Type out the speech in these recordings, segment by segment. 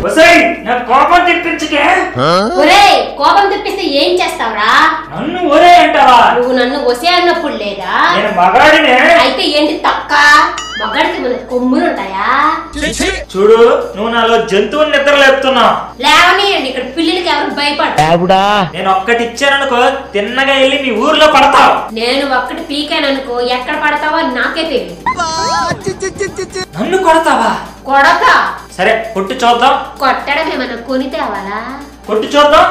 ఒసేయ్ నా కోపం తెప్పించకే ఒరేయ్ కోపం తెప్పిస్తే ఏం చేస్తావురా నన్ను ఒరే అంటావా నువ్వు నన్ను ఒసే అన్నప్పుడు లేదా నేను మగాడినే అయితే ఏంటి తక్క మగాడికి మన కొమ్ములు ఉంటాయా చూడు నువ్వు నాలో జంతువుని నిద్ర లేపుతున్నావు లేవనియండి ఇక్కడ పిల్లలకి ఎవరు భయపడరు నేను ఒక్కటి ఇచ్చాననుకో తిన్నగా వెళ్ళి నీ ఊర్లో పడతావు నేను ఒక్కటి పీకాననుకో ఎక్కడ పడతావో అని నాకే తెలియదు నన్ను కొడతావా కొడక సరే కొట్టు చూద్దాం కొట్టడం ఏమన్నా కొని తేవాలా కొట్టు చూద్దాం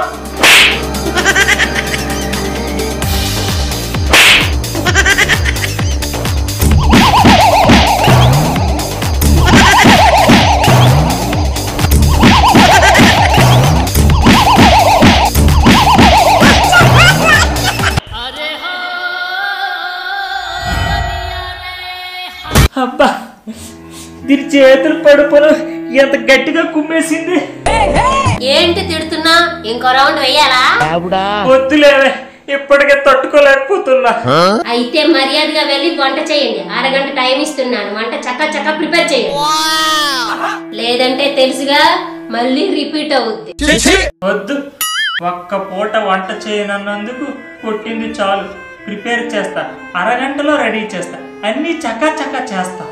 అబ్బా దీని చేతులు పడుపులు ఎంత గట్టిగా కుమ్మేసింది ఏంటి తిడుతున్నా ఇంకో రౌండ్ వెయ్యాలా వద్దులేవే ఇప్పటికే తట్టుకోలేకపోతున్నా అయితే మర్యాదగా వెళ్ళి వంట చేయండి అరగంట టైం ఇస్తున్నాను వంట చక్క చక్క ప్రిపేర్ చేయండి లేదంటే తెలుసుగా మళ్ళీ రిపీట్ అవుద్ది వద్దు ఒక్క పూట వంట చేయనన్నందుకు కొట్టింది చాలు ప్రిపేర్ చేస్తా అరగంటలో రెడీ చేస్తా అన్ని చకా చకా చేస్తా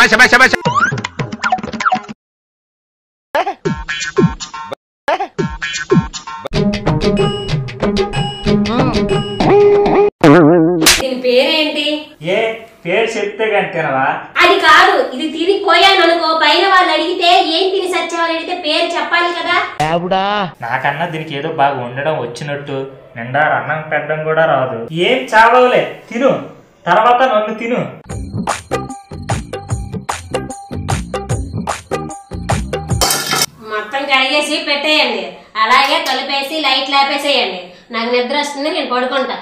దీని పేరేంటి ఏ పేరు చెప్తే కంటేనవా అది కాదు ఇది తిని పోయాను అనుకో పైన వాళ్ళు అడిగితే ఏం తిని సచ్చావని అడిగితే పేరు చెప్పాలి కదా నాకన్నా దీనికి ఏదో బాగా ఉండడం వచ్చినట్టు నిండా అన్నం పెట్టడం కూడా రాదు ఏం చావవులే తిను తర్వాత నన్ను తిను మొత్తం కడిగేసి పెట్టేయండి అలాగే కలిపేసి లైట్ లేపేసేయండి నాకు నిద్ర వస్తుంది నేను పడుకుంటా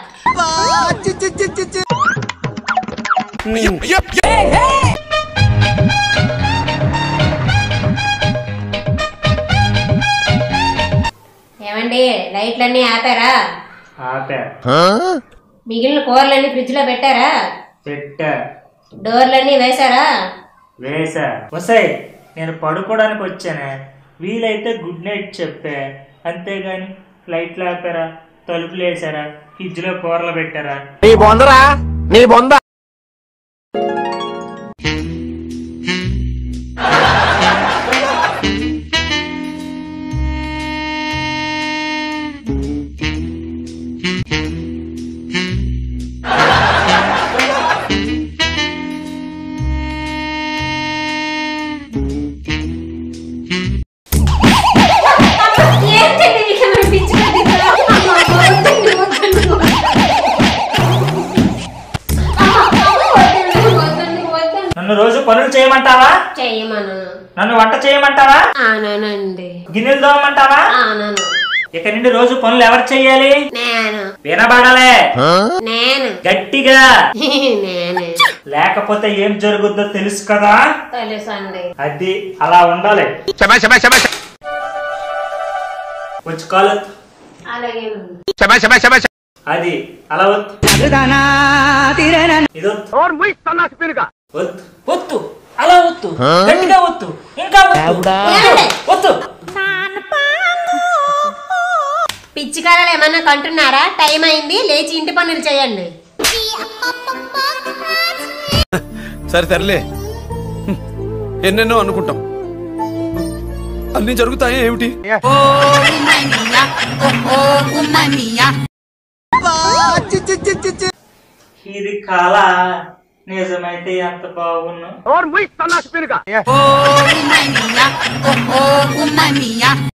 ఏమండి లైట్లన్నీ ఆపారా ఆపా మిగిలిన కూరలన్నీ ఫ్రిడ్జ్ లో పెట్టారా పెట్టా డోర్లన్నీ వేశారా వేసా వసాయ్ నేను పడుకోవడానికి వచ్చానే వీలైతే గుడ్ నైట్ చెప్పే అంతేగాని ఫ్లైట్లు ఆపారా తలుపులు వేసారా ఫ్రిడ్జ్ లో కూరలు పెట్టారా నీ బొందరా నీ బొంద ఏంటండి మీకు ఏమైనా పిచ్చి పట్టిందా? అమ్మా, వద్దండి, వద్దండి, వద్దండి. అమ్మా, అమ్మా, వద్దండి, వద్దండి, వద్దండి. నన్ను రోజు పనులు చేయమంటావా చెయ్యమను నన్ను వంట చేయమంటావా ఆనానండి గిన్నెలు తోమంటావా ఆనాను ఇక నుండి రోజు పనులు ఎవరు చెయ్యాలి నేను వినబడలే నేను గట్టిగా నేనే లేకపోతే ఏం జరుగుద్దో తెలుసు కదా తెలుసండి అది అలా ఉండాలి శబాష్ శబాష్ శబాష్ వచ్చి కాలు ఎత్తు. అలాగే శబాష్ శబాష్ శబాష్ అది అలా వత్తు ఇది వత్తు. ఓర్ ముయ్ సన్నాసి పీనుగా వత్తు వత్తు అలా వత్తు గట్టిగా వత్తు ఇంకా వత్తు ఏమండి? వత్తు పిచ్చి కళలు ఏమన్నా కంటున్నారా టైం అయింది లేచి ఇంటి పనులు చేయండి సరే సర్లే హ్మ్. ఎన్నెన్నో అనుకుంటాం అన్ని జరుగుతాయి ఏమిటి ఇది కాల నిజమైతే ఎంత బాగున్నా ఓర్ ముయ్ సన్నాసి పీనుగా